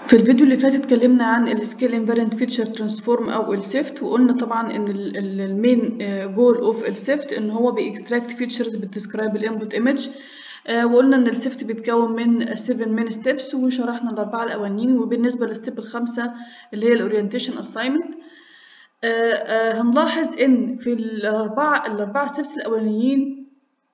في الفيديو اللي فات اتكلمنا عن السكيل انفاريانت فيتشر ترانسفورم او السيفت وقلنا طبعا ان المين جول اوف السيفت ان هو بيكستراكت فيتشرز بتسكرايب الانبوت ايمج وقلنا ان السيفت بيتكون من 7 مين ستيبس وشرحنا الاربعه الاولانيين وبالنسبه للستيب الخامسه اللي هي الاورينتيشن اساينمنت هنلاحظ ان في الاربعه الاربعه ستيبس الاولانيين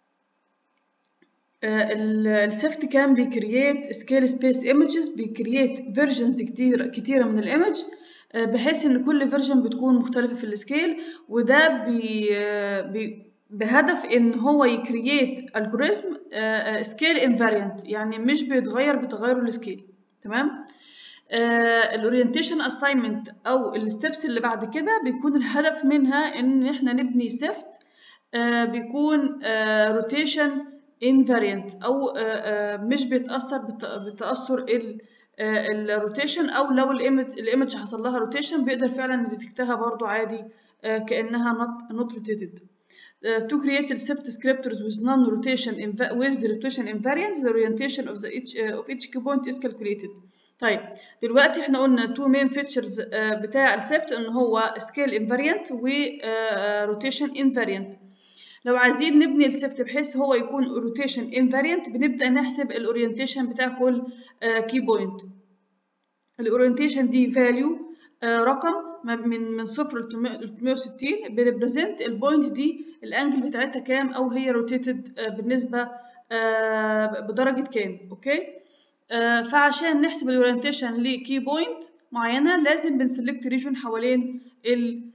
السيفت كان بيكرييت سكيل سبيس ايمجز بيكرييت فيرجنز كتير كتيره من الايمج بحيث ان كل فيرجن بتكون مختلفه في السكيل وده بي بي بهدف ان هو يكرييت الجوريزم سكيل انفاريانت يعني مش بيتغير بتغير السكيل تمام الاورينتيشن اساينمنت او الستبس اللي بعد كده بيكون الهدف منها ان احنا نبني سيفت بيكون روتيشن invariant او مش بيتاثر بتاثر الروتيشن او لو الايمج الايمج حصل لها روتيشن بيقدر فعلا يديتكتها برضو عادي كانها not not rotated to create the shift descriptors with non-rotation with rotation invariance the orientation of the each uh, of each key point is calculated طيب دلوقتي احنا قلنا two main features uh, بتاع السيفت ان هو scale invariant و uh, rotation invariant لو عايزين نبني السيفت بحيث هو يكون روتيشن انفاريانت بنبدا نحسب الاورينتيشن بتاع كل كي بوينت الاورينتيشن دي فاليو رقم من من صفر ل 360 بيريبريزنت البوينت دي الانجل بتاعتها كام او هي روتيتد بالنسبه بدرجه كام اوكي فعشان نحسب الاورينتيشن لكي بوينت معينه لازم بنسلكت ريجون حوالين ال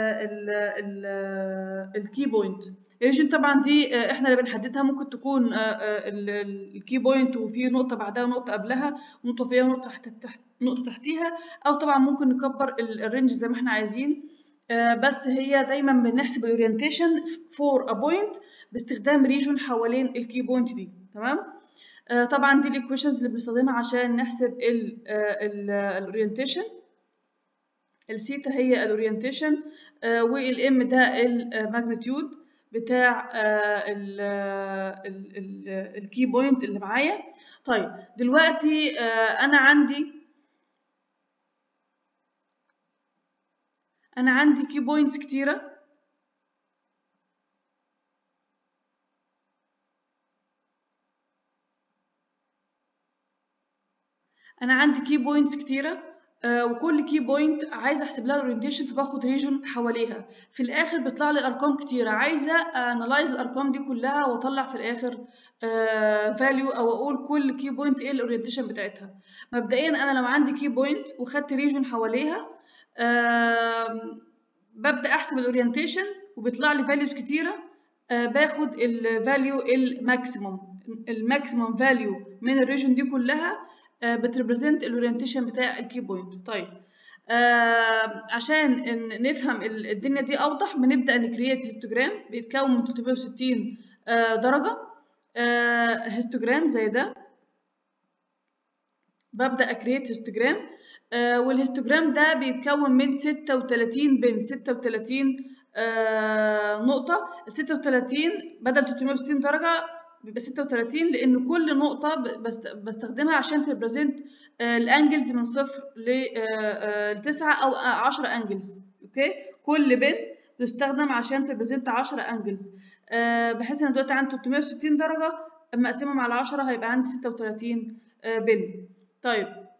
الكي بوينت الريجن طبعا دي احنا اللي بنحددها ممكن تكون الكي بوينت وفي نقطه بعدها ونقطه قبلها ونقطه فيها ونقطه تحت, تحت نقطه تحتيها او طبعا ممكن نكبر الرينج زي ما احنا عايزين بس هي دايما بنحسب الاورينتيشن فور ا بوينت باستخدام ريجون حوالين الكي بوينت دي تمام طبعا دي الايكويشنز اللي بنستخدمها عشان نحسب الاورينتيشن السيتا هي الاورينتيشن والام ده الماجنتيود بتاع الكي بوينت اللي معايا طيب دلوقتي انا عندي انا عندي كي بوينتس كتيره انا عندي كي بوينتس كتيره آه وكل كي بوينت عايزه احسب لها الاورينتيشن فباخد ريجون حواليها في الاخر بيطلع لي ارقام كتيره عايزه انالايز الارقام دي كلها واطلع في الاخر فاليو آه او اقول كل كي بوينت ايه الاورينتيشن بتاعتها مبدئيا انا لو عندي كي بوينت وخدت ريجون حواليها آه ببدا احسب الاورينتيشن وبيطلع لي فاليوز كتيره باخد الفاليو الماكسيموم الماكسيموم فاليو من الريجون دي كلها بتريبريزنت الاورينتيشن بتاع الكي بوينت طيب آه عشان نفهم الدنيا دي اوضح بنبدا نكريت هيستوجرام بيتكون من 360 آه درجه آه هيستوجرام زي ده ببدا اكريت هيستوجرام آه والهيستوجرام ده بيتكون من 36 بن 36 آه نقطه ال 36 بدل 360 درجه بيبقى 36 لان كل نقطه بستخدمها عشان تريبريزنت الانجلز من صفر ل 9 او 10 انجلز اوكي كل بن تستخدم عشان تريبريزنت 10 انجلز بحيث ان دلوقتي عندي 360 درجه اما اقسمهم على 10 هيبقى عندي 36 بن طيب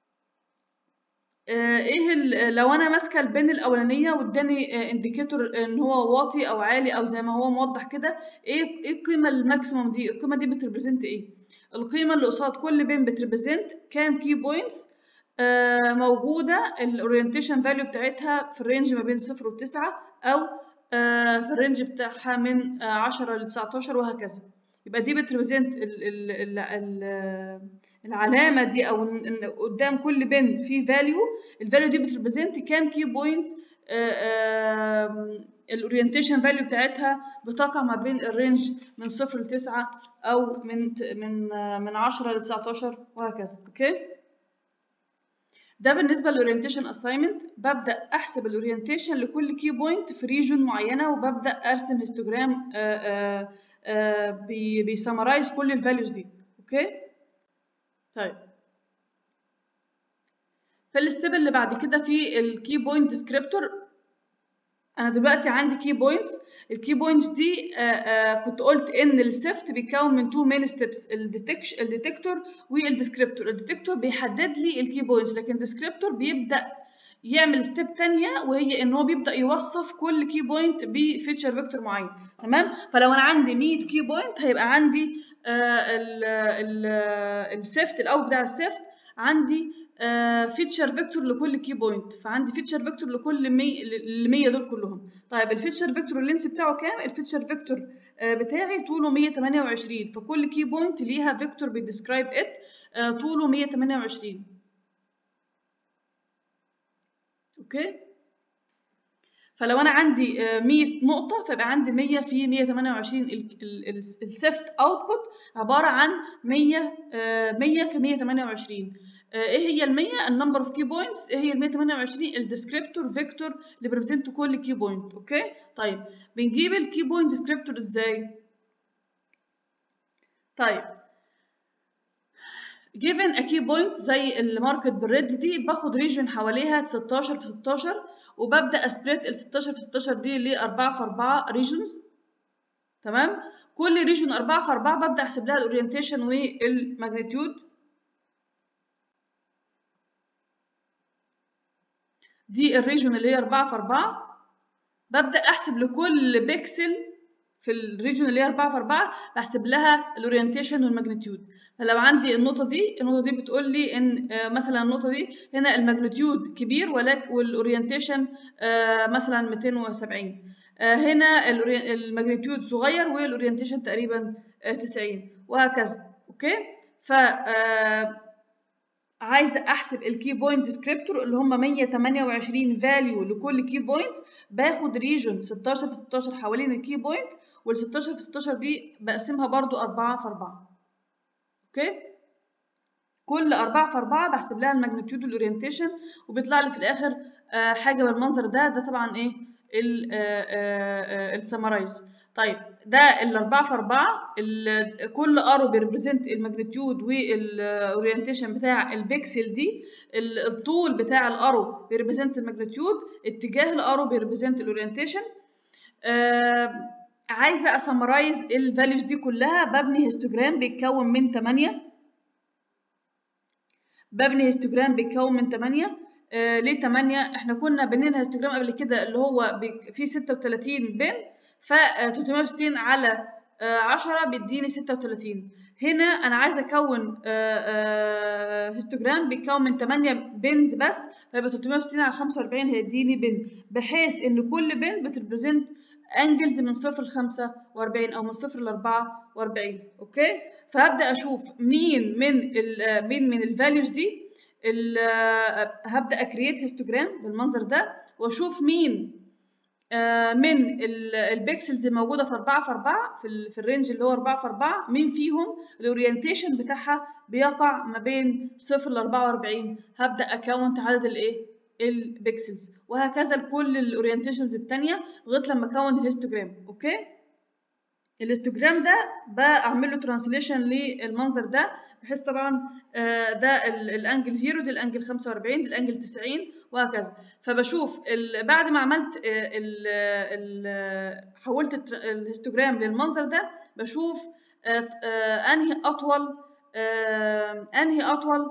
ايه لو انا ماسكه البن الاولانيه واداني انديكيتور ان هو واطي او عالي او زي ما هو موضح كده ايه ايه القيمه الماكسيموم دي القيمه دي بتريبريزنت ايه القيمه اللي قصاد كل بن بتريبريزنت كام كي بوينتس آه موجوده الاورينتيشن فاليو بتاعتها في الرينج ما بين 0 و 9 او آه في الرينج بتاعها من 10 ل 19 وهكذا يبقى دي بتريبريزنت العلامه دي او ان قدام كل بن في فاليو الفاليو دي بتريبريزنت كام كي بوينت الاورينتيشن فاليو بتاعتها بتقع ما بين الرينج من صفر ل 9 او من من من 10 ل 19 وهكذا اوكي ده بالنسبه للاورينتيشن اساينمنت ببدا احسب الاورينتيشن لكل كي بوينت في ريجون معينه وببدا ارسم هيستوجرام بيسمرايز كل الفاليوز دي اوكي طيب في الستيب اللي بعد كده في الكي بوينت ديسكريبتور انا دلوقتي عندي كي بوينتس الكي بوينتس دي آآ آآ كنت قلت ان السيفت بيتكون من تو مين ستيبس الديتكتور والديسكريبتور الديتكتور بيحدد لي الكي بوينتس لكن الديسكريبتور بيبدا يعمل ستيب تانية وهي ان هو بيبدا يوصف كل كي بوينت بفيتشر فيكتور معين تمام فلو انا عندي 100 كي بوينت هيبقى عندي السيفت الاول بتاع السيفت عندي فيتشر فيكتور لكل كي بوينت فعندي فيتشر فيكتور لكل 100 ال 100 دول كلهم طيب الفيتشر فيكتور اللينس بتاعه كام الفيتشر فيكتور بتاعي طوله 128 فكل كي بوينت ليها فيكتور بيديسكرايب ات طوله 128 اوكي فلو انا عندي 100 نقطه فيبقى عندي 100 في 128 السيفت اوتبوت عباره عن 100 100 في 128 ايه هي ال 100 النمبر اوف كي بوينتس ايه هي ال 128 الديسكريبتور فيكتور اللي بيريبريزنت كل كي بوينت اوكي طيب بنجيب الكي بوينت ديسكريبتور ازاي طيب given a key point زي الماركت بالريد دي باخد ريجن حواليها 16 في 16 وببدا اسبريت ال 16 في 16 دي ل 4 في 4 ريجنز تمام كل ريجن 4 في 4 ببدا احسب لها الاورينتيشن والماجنتيود دي الريجن اللي هي 4 في 4 ببدا احسب لكل بيكسل في الريجن اللي هي 4 في 4 بحسب لها الاورينتيشن والماجنتيود فلو عندي النقطه دي النقطه دي بتقول لي ان مثلا النقطه دي هنا الماجنتيود كبير ولكن والاورينتيشن مثلا 270 هنا الماجنتيود صغير والاورينتيشن تقريبا 90 وهكذا اوكي ف عايزه احسب الكي بوينت ديسكريبتور اللي هم 128 فاليو لكل كي بوينت باخد ريجن 16 في 16 حوالين الكي بوينت وال 16 في 16 دي بقسمها برضو 4 في 4 اوكي كل 4 في 4 بحسب لها الماجنتيود والاورينتيشن وبيطلع لي في الاخر حاجه بالمنظر ده ده طبعا ايه السمرايز طيب ده ال 4 في 4 كل ارو بيريبريزنت الماجنتيود والاورينتيشن بتاع البكسل دي الطول بتاع الارو بيريبريزنت الماجنتيود اتجاه الارو بيريبريزنت الاورينتيشن آه عايزه اسمرايز الفاليوز دي كلها ببني هيستوجرام بيتكون من 8 ببني هيستوجرام بيتكون من 8 آه ليه 8 احنا كنا بنينا هيستوجرام قبل كده اللي هو فيه 36 بن ف 360 على 10 بيديني 36 هنا انا عايزه اكون هيستوجرام بيتكون من 8 بنز بس فيبقى 360 على 45 هيديني بن بحيث ان كل بن بتريبريزنت انجلز من 0 ل 45 او من 0 ل 44 اوكي فهبدا اشوف مين من ال مين من الفاليوز دي هبدا اكريت هيستوجرام بالمنظر ده واشوف مين من البيكسلز الموجوده في 4 في 4 في, في الرينج اللي هو 4 في 4 مين فيهم الاورينتيشن بتاعها بيقع ما بين 0 ل 44 هبدا اكونت عدد الايه البيكسلز وهكذا لكل الاورينتيشنز الثانيه لغايه لما اكون الهيستوجرام اوكي الهيستوجرام ده بعمل له ترانسليشن للمنظر ده بحيث طبعا ده الانجل 0 دي الانجل 45 دي الانجل 90 وهكذا فبشوف بعد ما عملت ال ال حولت الهيستوجرام للمنظر ده بشوف انهي اطول انهي اطول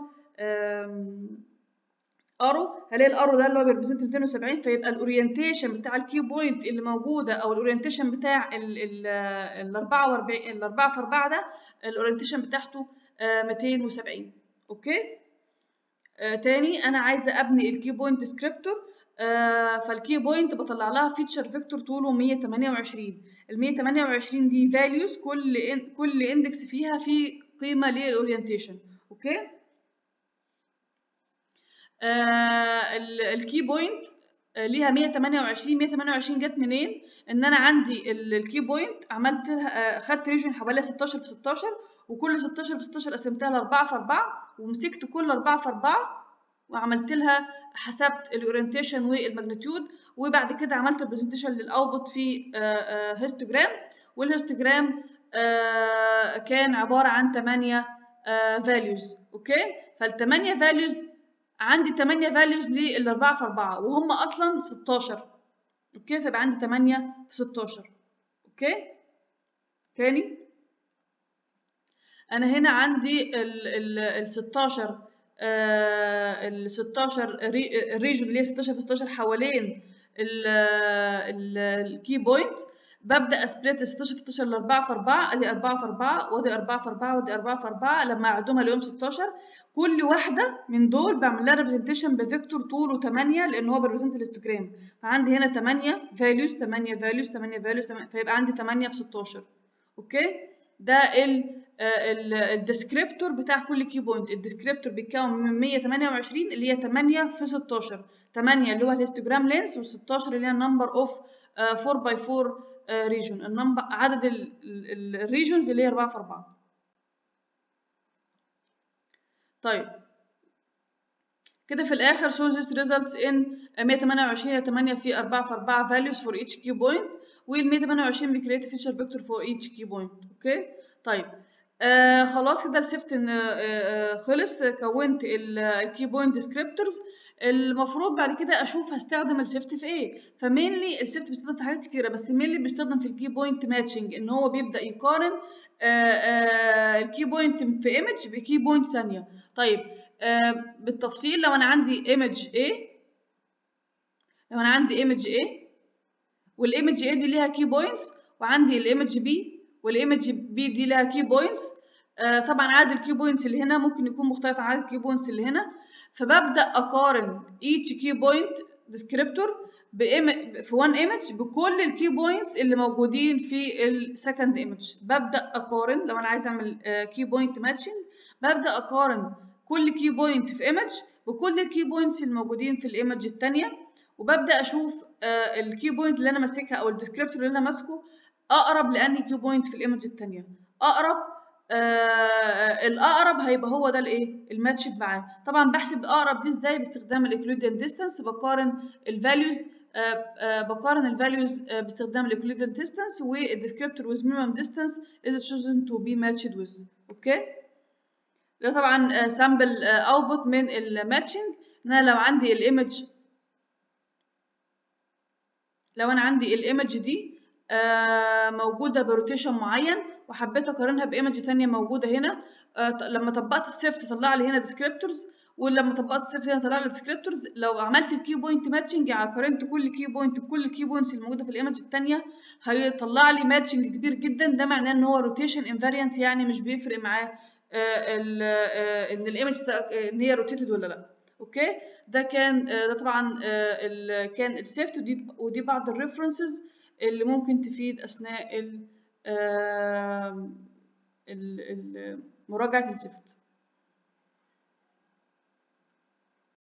ارو هلاقي الارو ده اللي هو بيريبريزنت 270 فيبقى الاورينتيشن بتاع الكيو بوينت اللي موجوده او الاورينتيشن بتاع ال 44 ال 4 في 4 ده الاورينتيشن بتاعته 270 اوكي آه تاني انا عايزه ابني الكي بوينت ديسكريبتور آه فالكي بوينت بطلع لها فيتشر فيكتور طوله 128 ال 128 دي فاليوز كل إن كل اندكس فيها فيه قيمه للاورينتيشن اوكي آه الكي بوينت ليها 128 128 جت منين ان انا عندي الكي بوينت عملت خدت ريجن حوالي 16 في 16 وكل 16 في 16 قسمتها ل 4 في 4 ومسكت كل 4 في 4 وعملت لها حسبت الاورينتيشن والماجنتيود وبعد كده عملت البرزنتيشن للاوتبوت في هيستوجرام والهيستوجرام كان عباره عن 8 فاليوز اوكي فال 8 فاليوز عندي 8 values للأربعة في أربعة وهم أصلا 16 أوكي فيبقى عندي 8 في 16 أوكي تاني أنا هنا عندي ال ال ال 16 آه ال 16 الريجن اللي هي 16 في 16 حوالين الكي بوينت ببدا اسبليت 16 في 16 ل 4 في 4 ادي 4 في 4 وادي 4 في 4 وادي 4 في 4 لما اعدهم اليوم 16 كل واحده من دول بعمل لها ريبريزنتيشن بفيكتور طوله 8 لان هو بيريبريزنت الهيستوجرام فعندي هنا 8 فاليوز 8 فاليوز 8 فاليوز فيبقى عندي 8 في 16 اوكي ده ال الديسكريبتور بتاع كل كي بوينت الديسكريبتور بيتكون من 128 اللي هي 8 في 16 8 اللي هو الهيستوجرام لينس و16 اللي هي النمبر اوف 4 باي 4 ريجون النمبر عدد الريجونز اللي هي 4 في 4 طيب كده في الاخر shows this results in 128 8 في 4 في 4 values for each key point وال 128 بيكريت فيشر فيكتور for each key point اوكي طيب آه خلاص كده السيفت آه آه خلص كونت الكي بوينت ديسكريبتورز المفروض بعد كده اشوف هستخدم السيفت في ايه فمينلي السيفت بيستخدم في حاجات كتيره بس مينلي بيستخدم في الكي بوينت ماتشنج ان هو بيبدا يقارن الكي بوينت في ايمج بكي بوينت ثانيه طيب بالتفصيل لو انا عندي ايمج A لو انا عندي ايمج A والايمج A دي ليها كي بوينتس وعندي الايمج B والايمج B دي لها كي بوينتس طبعا عدد الكي بوينتس اللي هنا ممكن يكون مختلف عن عدد الكي بوينتس اللي هنا فببدا اقارن each key point descriptor في one image بكل الكي بوينتس اللي موجودين في السكند ايمج ببدا اقارن لو انا عايز اعمل كي بوينت ماتشنج ببدا اقارن كل كي بوينت في ايمج بكل الكي بوينتس الموجودين في الايمج الثانيه وببدا اشوف الكي بوينت اللي انا ماسكها او الديسكريبتور اللي انا ماسكه اقرب لانهي كي بوينت في الايمج الثانيه اقرب آه الاقرب هيبقى هو ده الايه الماتشد معاه طبعا بحسب اقرب دي ازاي باستخدام الاكلوديان ديستانس بقارن الفاليوز آه آه بقارن الفاليوز باستخدام الاكلوديان ديستانس والديسكريبتور with minimum distance is chosen to be matched with اوكي ده طبعا سامبل اوتبوت من الماتشنج ان انا لو عندي الايمج لو انا عندي الايمج دي موجوده بروتيشن معين وحبيت اقارنها بايمج تانية موجوده هنا آه لما طبقت السيفت طلع لي هنا ديسكريبتورز ولما طبقت السيفت هنا طلع لي ديسكريبتورز لو عملت الكي بوينت ماتشنج يعني قارنت كل كي بوينت بكل الكي بوينتس الموجوده في الايمج الثانيه هيطلع لي ماتشنج كبير جدا ده معناه ان هو روتيشن انفاريانت يعني مش بيفرق معاه آه ان الايمج ان هي روتيتد ولا لا اوكي ده كان آه ده طبعا كان السيفت ودي ودي بعض الريفرنسز اللي ممكن تفيد اثناء ال مراجعه السيفت